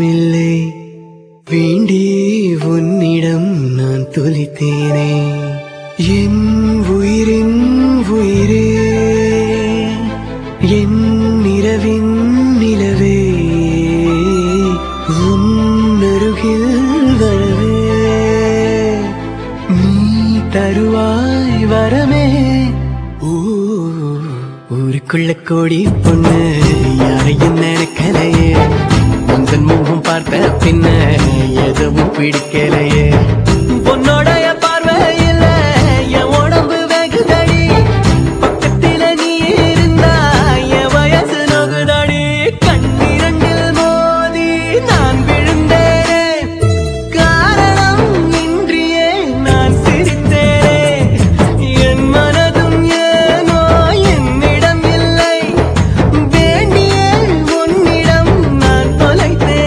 இடமில்லை வேண்டி உன்னிடம் நான் துளித்தேனே என் உயிரின் உயிரே என் இரவின் நிலவே உன் அருகில் வரவே நீ தருவாய் வரமே ஊ, ஊருக்குள்ள கோடி பொண்ணு யாரையும் நினைக்கலையே உந்தன் முகம் பார்த்த பின்ன எதுவும் பிடிக்கலையே பொன்னோடைய பார்வையில் என் உடம்பு வெகுதடி பக்கத்தில நீ இருந்தா என் வயசு நகுதடி கண்ணிரண்டில் மோதி நான் விழுந்தேனே காரணம் இன்றியே நான் சிரித்தேனே என் மனதும் ஏனோ என்னிடம் இல்லை வேண்டிய உன்னிடம் நான் தொலைத்தேனே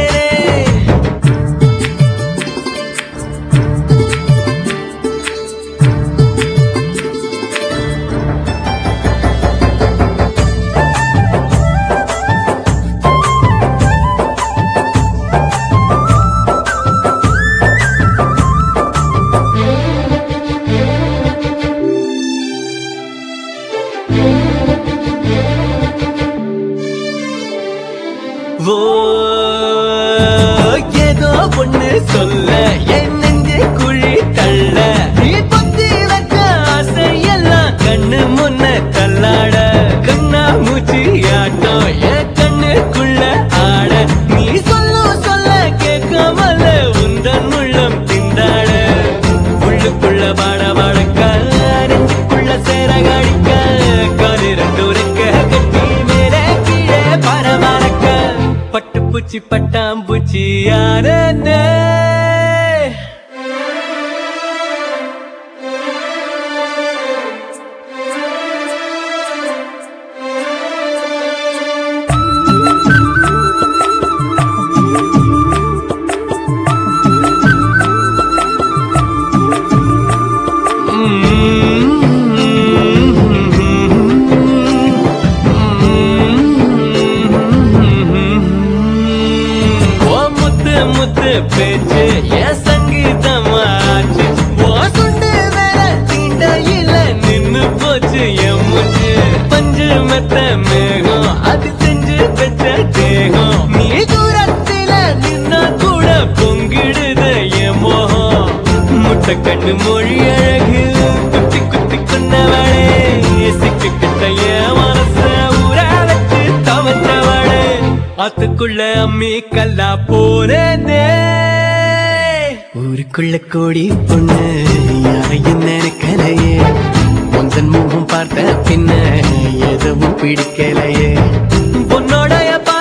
ஓ ஏதோ ஒண்ணு சொல்ல என் நெஞ்சு குழி தள்ள நீ பத்தி வைக்க ஆசை எல்லாம் கண்ணு முன்ன தள்ளாட கண்ணா மூச்சி ஆட்டம் என் கண்ணுக்குள்ள ஆட நீ சொல்லும் சொல்ல கேட்காமல உந்தன் உள்ளம் திண்டாட உள்ளுக்குள்ள பாட பாடக்க நெஞ்சுக்குள்ள சேர காடிக்க காலிரண்டு உரைக்க கட்டி மேலே கீழே பரமரக்க பட்டு பூச்சி பட்டாம்பூச்சி யாரே ஓ முத்து முத்து பேச்சு என் சங்கீதமாச்சு ஓ சுண்டு வேற தீண்டையில நின்னு போச்சு என் மூச்சு பஞ்சு மெத்த மேகம் அது செஞ்சு வச்ச தேகம் நீ தூரத்தில நின்னா கூட பொங்கிடுது என் மோகம் முட்டை கண்ணு மொழி அழகு குத்தி குத்தி கொண்டவளே சிக்கிட்ட என் மனச ஊற வச்சு தவற்றவளே ஆத்துக்குள்ள அம்மி கல்லா போனதே ஊருக்குள்ள கோடி பொண்ணு யாரையும் நினைக்கலையே உந்தன் முகம் பார்த்த பின்ன எதுவும் பிடிக்கலையே பொன்னோடைய